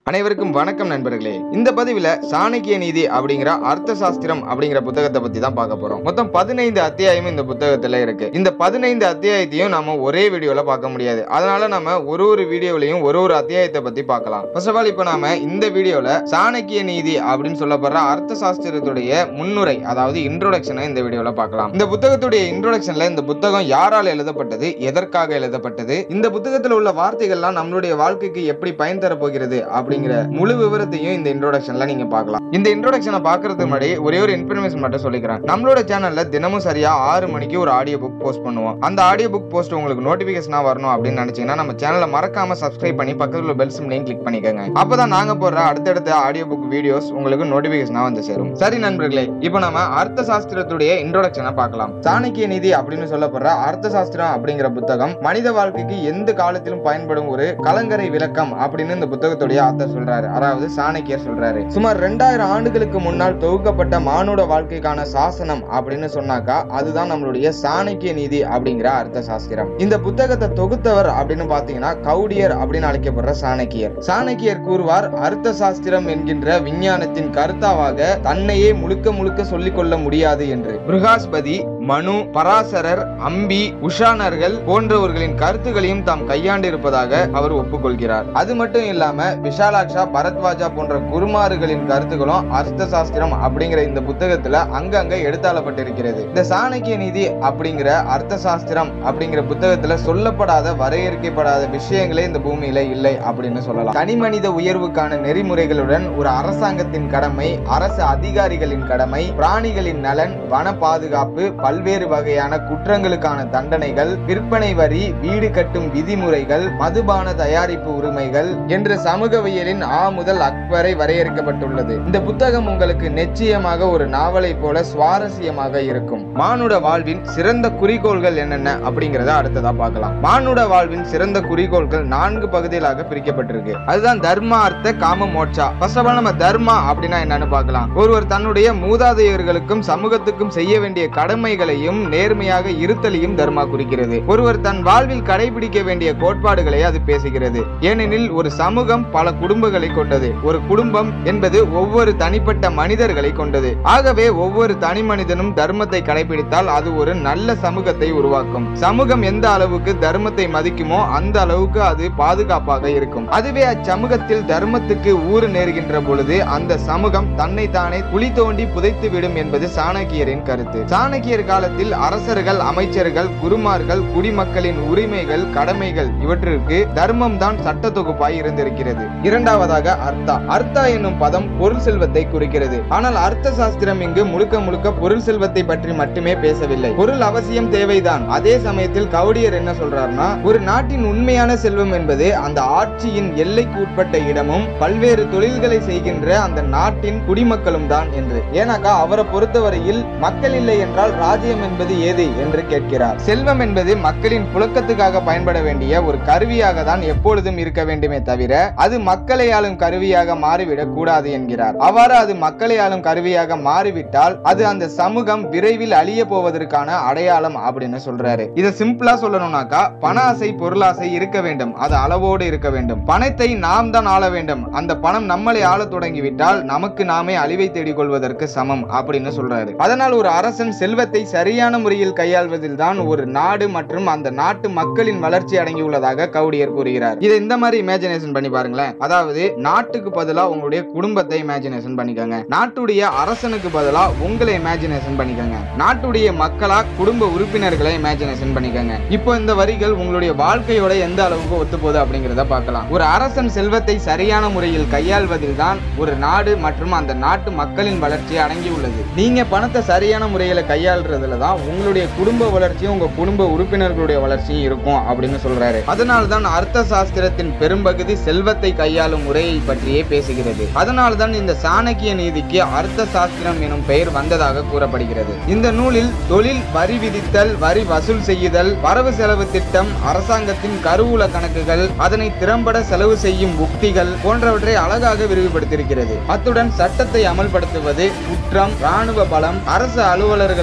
அனைவருக்கும் வணக்கம் நண்பர்களே இந்த பதிவுல சாணக்கிய நீதி அப்படிங்கிற அர்த்த சாஸ்திரம் அப்படிங்கிற புத்தகத்தை பத்தி தான் பார்க்க போறோம் மொத்தம் பதினைந்து அத்தியாயம் இந்த புத்தகத்துல இருக்கு இந்த பதினைந்து அத்தியாயத்தையும் நம்ம ஒரே வீடியோல பார்க்க முடியாது அதனால நம்ம ஒரு ஒரு வீடியோலையும் ஒரு ஒரு அத்தியாயத்தை பத்தி பார்க்கலாம் ஃபர்ஸ்ட் ஆஃப் ஆல் இப்போ நாம இந்த வீடியோல சாணக்கிய நீதி அப்படின்னு சொல்லப்படுற அர்த்த சாஸ்திரத்துடைய முன்னுரை அதாவது இன்ட்ரோடக்ஷனை இந்த வீடியோல பார்க்கலாம் இந்த புத்தகத்துடைய இன்ட்ரோடக்ஷன்ல இந்த புத்தகம் யாரால் எழுதப்பட்டது எதற்காக எழுதப்பட்டது இந்த புத்தகத்துல உள்ள வார்த்தைகள்லாம் நம்மளுடைய வாழ்க்கைக்கு எப்படி பயன் தர போகிறது அப்படிங்கிற முழு விவரத்தையும் இந்த இன்ட்ரோடக்ஷன்ல நீங்க பார்க்கலாம் இந்த இன்ட்ரோடக்ஷனை பார்க்கறதுக்கு முன்னாடி ஒரே ஒரு இன்ஃபர்மேஷன் மட்டும் சொல்லிக்கிறேன் நம்மளோட சேனல்ல தினமும் சரியா ஆறு மணிக்கு ஒரு ஆடியோ புக் போஸ்ட் பண்ணுவோம் அந்த ஆடியோ புக் போஸ்ட் உங்களுக்கு நோட்டிபிகேஷனா வரணும் அப்படின்னு நினைச்சீங்கன்னா நம்ம சேனலை மறக்காம சப்ஸ்கிரைப் பண்ணி பக்கத்துல பெல் சிம்லையும் கிளிக் பண்ணிக்கோங்க அப்பதான் நாங்க போடுற அடுத்தடுத்த ஆடியோ புக் வீடியோஸ் உங்களுக்கு நோட்டிபிகேஷனா வந்து சேரும் சரி நண்பர்களே இப்போ நம்ம அர்த்த சாஸ்திரத்துடைய இன்ட்ரோடக்ஷனை பார்க்கலாம் சாணக்கிய நீதி அப்படின்னு சொல்லப்படுற அர்த்த சாஸ்திரம் அப்படிங்கிற புத்தகம் மனித வாழ்க்கைக்கு எந்த காலத்திலும் பயன்படும் ஒரு கலங்கரை விளக்கம் அப்படின்னு இந்த புத்தகத்துடைய ஆத்தர் சொல்றாரு அதாவது சாணக்கியர் சொல்றாரு சுமார் ரெண்டாயிரம் ஆண்டுகளுக்கு முன்னால் தொகுக்கப்பட்ட மானுட வாழ்க்கைக்கான சாசனம் அப்படின்னு சொன்னாக்கா அதுதான் நம்மளுடைய சாணக்கிய நீதி அப்படிங்கிற அர்த்த சாஸ்திரம் இந்த புத்தகத்தை தொகுத்தவர் அப்படின்னு பாத்தீங்கன்னா கௌடியர் அப்படின்னு அழைக்கப்படுற சாணக்கியர் சாணக்கியர் கூறுவார் அர்த்த சாஸ்திரம் என்கின்ற விஞ்ஞானத்தின் கருத்தாவாக தன்னையே முழுக்க முழுக்க சொல்லிக் கொள்ள முடியாது என்று பிருகாஸ்பதி மனு பராசரர் அம்பி உஷானர்கள் போன்றவர்களின் கருத்துகளையும் தாம் கையாண்டு இருப்பதாக அவர் ஒப்புக்கொள்கிறார் அது மட்டும் இல்லாம விஷாலாக்ஷா பரத்வாஜா போன்ற குருமாறுகளின் கருத்துக்களும் அர்த்த சாஸ்திரம் அப்படிங்கிற இந்த புத்தகத்துல அங்கங்க எடுத்தாளப்பட்டிருக்கிறது இந்த சாணக்கிய நீதி அப்படிங்கிற அர்த்த சாஸ்திரம் அப்படிங்கிற புத்தகத்துல சொல்லப்படாத வரையறுக்கப்படாத விஷயங்களே இந்த பூமியில இல்லை அப்படின்னு சொல்லலாம் தனிமனித உயர்வுக்கான நெறிமுறைகளுடன் ஒரு அரசாங்கத்தின் கடமை அரசு அதிகாரிகளின் கடமை பிராணிகளின் நலன் வன பாதுகாப்பு பல்வேறு வகையான குற்றங்களுக்கான தண்டனைகள் விற்பனை வரி வீடு கட்டும் விதிமுறைகள் மதுபான தயாரிப்பு உரிமைகள் என்று சமூகவியலின் ஆ முதல் அக்வரை வரையறுக்கப்பட்டுள்ளது இந்த புத்தகம் உங்களுக்கு நிச்சயமாக ஒரு நாவலை போல சுவாரஸ்யமாக இருக்கும் மானுட வாழ்வின் சிறந்த குறிக்கோள்கள் என்னென்ன அப்படிங்கறத அடுத்ததா பார்க்கலாம் மானுட வாழ்வின் சிறந்த குறிக்கோள்கள் நான்கு பகுதிகளாக பிரிக்கப்பட்டிருக்கு அதுதான் தர்மா அர்த்த காம மோட்சா ஃபர்ஸ்ட் ஆஃப் ஆல் நம்ம தர்மா அப்படின்னா என்னன்னு பார்க்கலாம் ஒருவர் தன்னுடைய மூதாதையர்களுக்கும் சமூகத்துக்கும் செய்ய வேண்டிய கடமைகளையும் நேர்மையாக இருத்தலையும் தர்மா குறிக்கிறது ஒருவர் தன் வாழ்வில் கடைபிடிக்க வேண்டிய கோட்பாடுகளை அது பேசுகிறது ஏனெனில் ஒரு சமூகம் பல குடும்பங்களை கொண்டது ஒரு குடும்பம் என்பது ஒவ்வொரு தனிப்பட்ட மனிதர்களை கொண்டது ஆகவே ஒவ்வொரு தனி மனிதனும் தர்மத்தை கடைபிடித்தால் அது ஒரு நல்ல சமூகத்தை உருவாக்கும் சமூகம் எந்த அளவுக்கு தர்மத்தை மதிக்குமோ அந்த அளவுக்கு அது பாதுகாப்பாக இருக்கும் அதுவே அச்சமூகத்தில் தர்மத்துக்கு ஊறு நேர்கின்ற பொழுது அந்த சமூகம் தன்னை தானே குழி தோண்டி புதைத்து விடும் என்பது சாணக்கியரின் கருத்து சாணக்கியர் காலத்தில் அரசர்கள் அமைச்சர்கள் குருமார்கள் குடிமக்களின் உரிமைகள் கடமைகள் இவற்றிற்கு தர்மம் தான் சட்ட தொகுப்பாய் இருந்திருக்கிறது இரண்டாவதாக அர்த்தா அர்த்தா என்னும் பதம் பொருள் செல்வத்தை குறிக்கிறது ஆனால் அர்த்த சாஸ்திரம் இங்கு முழுக்க முழுக்க பொருள் செல்வத்தை பற்றி மட்டுமே பேசவில்லை பொருள் அவசியம் தேவைதான் அதே சமயத்தில் கவுடியர் என்ன சொல்றாருன்னா ஒரு நாட்டின் உண்மையான செல்வம் என்பது அந்த ஆட்சியின் எல்லைக்கு உட்பட்ட இடமும் பல்வேறு தொழில்களை செய்கின்ற அந்த நாட்டின் குடிமக்களும் தான் என்று ஏனாக்கா அவரை பொறுத்தவரையில் மக்கள் இல்லை என்றால் ராஜ்யம் என்பது ஏது என்று கேட்கிறார் செல்வம் என்பது மக்களின் புழக்கத்துக்காக பயன்பட வேண்டிய ஒரு கருவியாக தான் எப்பொழுதும் இருக்க வேண்டுமே தவிர அது மக்களை ஆளும் கருவியாக மாறிவிடக் கூடாது என்கிறார் அவ்வாறு அது மக்களை ஆளும் கருவியாக மாறிவிட்டால் அது அந்த சமூகம் விரைவில் அழிய போவதற்கான அடையாளம் அப்படின்னு சொல்றாரு இதை சிம்பிளா சொல்லணும்னாக்கா பண ஆசை பொருளாசை இருக்க வேண்டும் அது அளவோடு இருக்க வேண்டும் பணத்தை நாம் தான் ஆள வேண்டும் அந்த பணம் நம்மளை ஆள தொடங்கிவிட்டால் நமக்கு நாமே அழிவை தேடிக் கொள்வதற்கு சமம் அப்படின்னு சொல்றாரு அதனால் ஒரு அரசன் செல்வத்தை சரியான முறையில் கையாள்வதில் தான் ஒரு நாடு மற்றும் அந்த நாட்டு மக்களின் வளர்ச்சி அடங்கியுள்ளதாக கவுடியர் கூறுகிறார் இதை இந்த மாதிரி இமேஜினேஷன் பண்ணி பாருங்களேன் அதாவது நாட்டுக்கு பதிலா உங்களுடைய குடும்பத்தை இமேஜினேஷன் பண்ணிக்கோங்க நாட்டுடைய அரசனுக்கு பதிலா உங்களை இமேஜினேஷன் பண்ணிக்கோங்க நாட்டுடைய மக்களா குடும்ப உறுப்பினர்களை இமேஜினேஷன் பண்ணிக்கோங்க இப்போ இந்த வரிகள் உங்களுடைய வாழ்க்கையோட எந்த அளவுக்கு ஒத்து போகுது அப்படிங்கிறத பார்க்கலாம் ஒரு அரசன் செல்வத்தை சரியான முறையில் கையாள்வதில் தான் ஒரு நாடு மற்றும் அந்த நாட்டு மக்களின் வளர்ச்சி அடங்கியுள்ளது நீங்க பணத்தை சரியான முறையில கையாளுறதுல தான் உங்களுடைய குடும்ப வளர்ச்சியும் உங்க குடும்ப உறுப்பினர்களுடைய வளர்ச்சியும் இருக்கும் அப்படின்னு சொல்றாரு அதனால தான் அர்த்த சாஸ்திரத்தின் பெரும்பகுதி செல்வத்தை கையாளும் முறையை பற்றியே பேசுகிறது அதனால தான் இந்த சாணக்கிய நீதிக்கு அர்த்த சாஸ்திரம் எனும் பெயர் வந்ததாக கூறப்படுகிறது இந்த நூலில் தொழில் வரி விதித்தல் வரி வசூல் செய்யுதல் வரவு செலவு திட்டம் அரசாங்கத்தின் கருவூல கணக்குகள் அதனை திறம்பட செலவு செய்யும் உக்திகள் போன்றவற்றை அழகாக விரிவுபடுத்தியிருக்கிறது அத்துடன் சட்டத்தை அமல்படுத்துவது குற்றம் ராணுவ பலம் அரசு அலுவலர்களின் அதிகார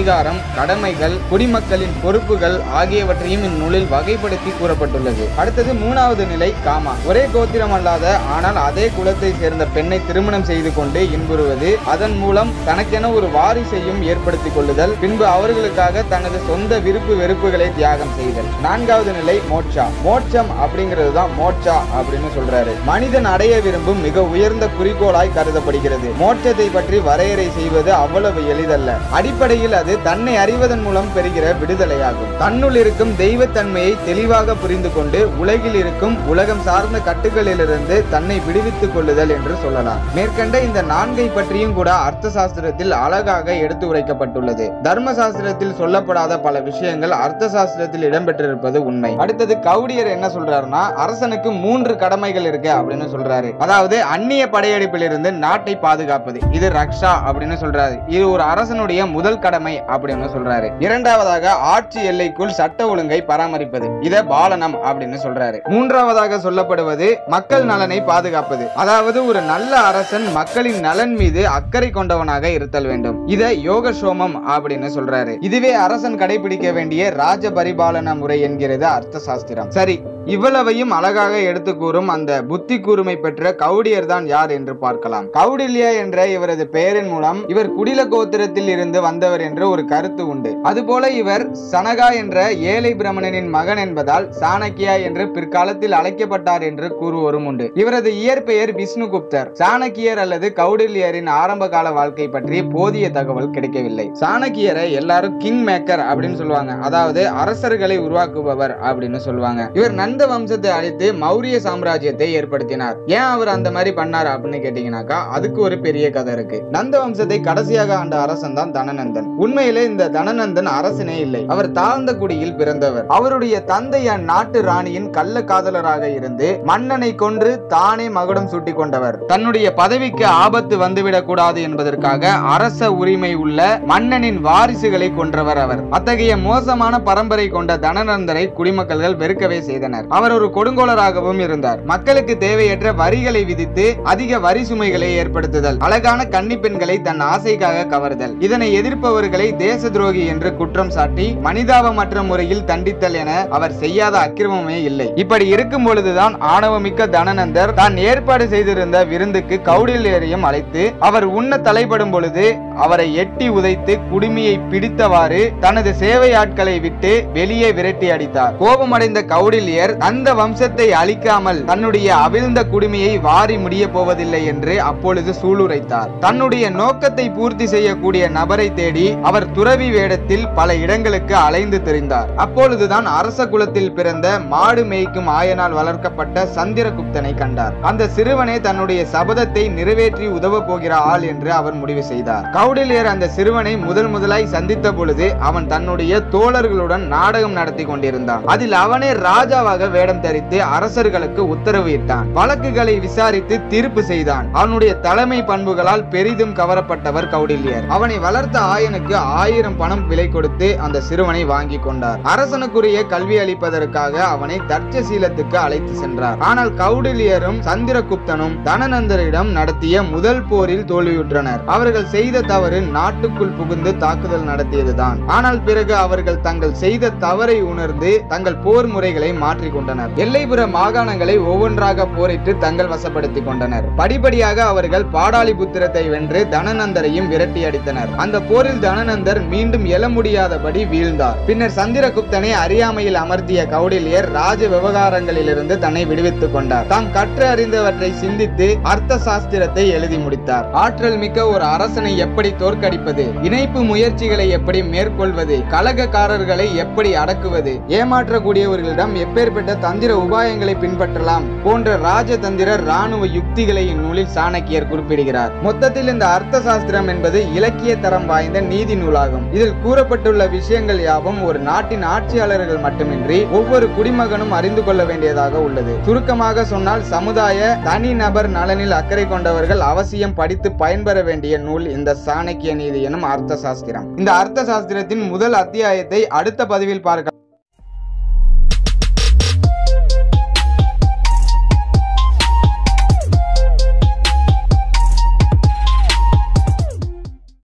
அதிகாரம் கடமைகள் குடிமக்களின் பொறுப்புகள் ஆகியவற்றையும் இந்நூலில் வகைப்படுத்தி கூறப்பட்டுள்ளது அடுத்தது மூணாவது நிலை காமா ஒரே கோத்திரம் அல்லாத ஆனால் அதே குலத்தை சேர்ந்த பெண்ணை திருமணம் செய்து கொண்டு இன்புறுவது அதன் மூலம் தனக்கென ஒரு வாரிசையும் ஏற்படுத்திக் கொள்ளுதல் பின்பு அவர்களுக்காக தனது சொந்த விருப்பு வெறுப்புகளை தியாகம் செய்தல் நான்காவது நிலை மோட்சா மோட்சம் அப்படிங்கிறது தான் மோட்சா அப்படின்னு சொல்றாரு மனிதன் அடைய விரும்பும் மிக உயர்ந்த குறிக்கோளாய் கருதப்படுகிறது மோட்சத்தை பற்றி வரையறை செய்வது அவ்வளவு எளிதல்ல அடிப்படையில் அது தன்னை அறிவதன் மூலம் பெறுகிற விடுதலையாகும் தன்னுள் இருக்கும் தெய்வத்தன்மையை தெளிவாக புரிந்து கொண்டு உலகில் இருக்கும் உலகம் சார்ந்த கட்டுகளிலிருந்து தன்னை விடுவித்துக் கொள்ளுதல் என்று சொல்லலாம் மேற்கண்ட இந்த நான்கை பற்றியும் கூட அர்த்த சாஸ்திரத்தில் அழகாக எடுத்து உரைக்கப்பட்டுள்ளது தர்ம சாஸ்திரத்தில் சொல்லப்படாத பல விஷயங்கள் அர்த்த சாஸ்திரத்தில் இடம்பெற்றிருப்பது உண்மை அடுத்தது கவுடியர் என்ன சொல்றாருன்னா அரசனுக்கு மூன்று கடமைகள் இருக்கு அப்படின்னு சொல்றாரு அதாவது அந்நிய படையெடுப்பிலிருந்து நாட்டை பாதுகாப்பது இது ரக்ஷா அப்படின்னு சொல்றாரு இது ஒரு அரசனுடைய முதல் கடமை அப்படின்னு சொல்றாரு இரண்டாவதாக ஆட்சி எல்லைக்குள் சட்ட ஒழுங்கை பராமரிப்பது இத பாலனம் அப்படின்னு சொல்றாரு மூன்றாவதாக சொல்லப்படுவது மக்கள் நலனை பாதுகாப்பது அதாவது ஒரு நல்ல அரசன் மக்களின் நலன் மீது அக்கறை கொண்டவனாக இருத்தல் வேண்டும் இத யோக சோமம் அப்படின்னு சொல்றாரு இதுவே அரசன் கடைபிடிக்க வேண்டிய ராஜ பரிபாலன முறை என்கிறது அர்த்த சாஸ்திரம் சரி இவ்வளவையும் அழகாக எடுத்து கூறும் அந்த புத்தி கூர்மை பெற்ற கவுடியர் தான் யார் என்று பார்க்கலாம் கௌடில்யா என்ற இவரது பெயரின் மூலம் இவர் குடில கோத்திரத்தில் இருந்து வந்தவர் என்று ஒரு கருத்து உண்டு அதுபோல இவர் சனகா என்ற ஏழை பிரமணனின் மகன் என்பதால் சாணக்கியா என்று பிற்காலத்தில் அழைக்கப்பட்டார் என்று கூறுவோரும் உண்டு இவரது இயற்பெயர் விஷ்ணுகுப்தர் சாணக்கியர் அல்லது கௌடில்யரின் ஆரம்ப கால வாழ்க்கை பற்றி போதிய தகவல் கிடைக்கவில்லை சாணக்கியரை எல்லாரும் கிங் மேக்கர் அப்படின்னு சொல்லுவாங்க அதாவது அரசர்களை உருவாக்குபவர் அப்படின்னு சொல்லுவாங்க இவர் நந்த வம்சத்தை அழித்து மௌரிய சாம்ராஜ்யத்தை ஏற்படுத்தினார் ஏன் அவர் அந்த மாதிரி பண்ணார் அப்படின்னு கேட்டீங்கன்னாக்கா அதுக்கு ஒரு பெரிய கதை இருக்கு நந்த வம்சத்தை கடைசியாக ஆண்ட அரசன் தான் தனநந்தன் உண்மையிலே இந்த தனநந்தன் அரசனே இல்லை அவர் தாழ்ந்த குடியில் பிறந்தவர் அவருடைய தந்தை அந்நாட்டு ராணியின் கள்ள காதலராக இருந்து மன்னனை கொன்று தானே மகுடம் சூட்டிக் கொண்டவர் தன்னுடைய பதவிக்கு ஆபத்து வந்துவிடக் கூடாது என்பதற்காக அரச உரிமை உள்ள மன்னனின் வாரிசுகளை கொன்றவர் அவர் அத்தகைய மோசமான பரம்பரை கொண்ட தனநந்தரை குடிமக்கள்கள் வெறுக்கவே செய்தனர் அவர் ஒரு கொடுங்கோலராகவும் இருந்தார் மக்களுக்கு தேவையற்ற வரிகளை விதித்து அதிக வரி சுமைகளை ஏற்படுத்துதல் அழகான கன்னி பெண்களை தன் ஆசைக்காக கவர்தல் இதனை எதிர்ப்பவர்களை தேச துரோகி என்று குற்றம் சாட்டி மனிதாபமற்ற முறையில் தண்டித்தல் என அவர் செய்யாத அக்கிரமமே இல்லை இப்படி இருக்கும் பொழுதுதான் ஆணவமிக்க தனநந்தர் தான் ஏற்பாடு செய்திருந்த விருந்துக்கு கௌடில்யரையும் அழைத்து அவர் உண்ண தலைப்படும் பொழுது அவரை எட்டி உதைத்து குடுமியை பிடித்தவாறு தனது சேவை ஆட்களை விட்டு வெளியே விரட்டி அடித்தார் கோபமடைந்த கௌடில்யர் அந்த வம்சத்தை அழிக்காமல் தன்னுடைய அவிழ்ந்த குடுமியை வாரி முடிய போவதில்லை என்று அப்பொழுது சூளுரைத்தார் தன்னுடைய நோக்கத்தை பூர்த்தி செய்யக்கூடிய நபரை தேடி அவர் துறவி வேடத்தில் பல இடங்களுக்கு அலைந்து திரிந்தார் அப்பொழுதுதான் அரச குலத்தில் பிறந்த மாடு மேய்க்கும் ஆயனால் வளர்க்கப்பட்ட சந்திரகுப்தனை கண்டார் அந்த சிறுவனே தன்னுடைய சபதத்தை நிறைவேற்றி உதவ போகிற ஆள் என்று அவர் முடிவு செய்தார் கௌடில்யர் அந்த சிறுவனை முதல் முதலாய் சந்தித்த பொழுது அவன் தன்னுடைய தோழர்களுடன் நாடகம் நடத்தி கொண்டிருந்தான் அதில் அவனே ராஜாவாக வேடம் தரித்து அரசர்களுக்கு உத்தரவு இட்டான் வழக்குகளை விசாரித்து தீர்ப்பு செய்தான் அவனுடைய தலைமை பண்புகளால் பெரிதும் கவரப்பட்டவர் கௌடில்யர் அவனை வளர்த்த ஆயனுக்கு ஆயிரம் பணம் விலை கொடுத்து அந்த சிறுவனை வாங்கி கொண்டார் அரசனுக்குரிய கல்வி அளிப்பதற்காக அவனை தர்ச்சசீலத்துக்கு அழைத்து சென்றார் ஆனால் கௌடில்யரும் சந்திரகுப்தனும் தனநந்தரிடம் நடத்திய முதல் போரில் தோல்வியுற்றனர் அவர்கள் செய்த தவறு நாட்டுக்குள் புகுந்து தாக்குதல் நடத்தியதுதான் ஆனால் பிறகு அவர்கள் தங்கள் செய்த தவறை உணர்ந்து தங்கள் போர் முறைகளை மாற்றிக் கொண்டனர் எல்லைப்புற மாகாணங்களை ஒவ்வொன்றாக போரிட்டு தங்கள் வசப்படுத்திக் கொண்டனர் படிப்படியாக அவர்கள் பாடாலிபுத்திரத்தை வென்று தனநந்தரையும் விரட்டி அடித்தனர் அந்த போரில் தனநந்தர் மீண்டும் எழ முடியாதபடி வீழ்ந்தார் பின்னர் சந்திரகுப்தனை அறியாமையில் அமர்த்திய கௌடில்யர் ராஜ விவகாரங்களிலிருந்து தன்னை விடுவித்துக் கொண்டார் தாம் கற்று அறிந்தவற்றை சிந்தித்து அர்த்த சாஸ்திரத்தை எழுதி முடித்தார் ஆற்றல் மிக்க ஒரு அரசனை எப்படி தோற்கடிப்பது இணைப்பு முயற்சிகளை எப்படி மேற்கொள்வது கலகக்காரர்களை எப்படி அடக்குவது ஏமாற்றக்கூடியவர்களிடம் எப்பேற்பட்ட தந்திர உபாயங்களை பின்பற்றலாம் போன்ற ராஜதந்திர ராணுவ யுக்திகளை இந்நூலில் சாணக்கியர் குறிப்பிடுகிறார் மொத்தத்தில் இந்த அர்த்த சாஸ்திரம் என்பது இலக்கிய தரம் வாய்ந்த நீதி நூலாகும் இதில் கூறப்பட்டுள்ள விஷயங்கள் யாவும் ஒரு நாட்டின் ஆட்சியாளர்கள் மட்டுமின்றி ஒவ்வொரு குடிமகனும் அறிந்து கொள்ள வேண்டியதாக உள்ளது சுருக்கமாக சொன்னால் சமுதாய தனி நபர் நலனில் அக்கறை கொண்டவர்கள் அவசியம் படித்து பயன்பெற வேண்டிய நூல் இந்த சாணக்கிய நீதி எனும் அர்த்த சாஸ்திரம் இந்த அர்த்த சாஸ்திரத்தின் முதல் அத்தியாயத்தை அடுத்த பதிவில் பார்க்கலாம்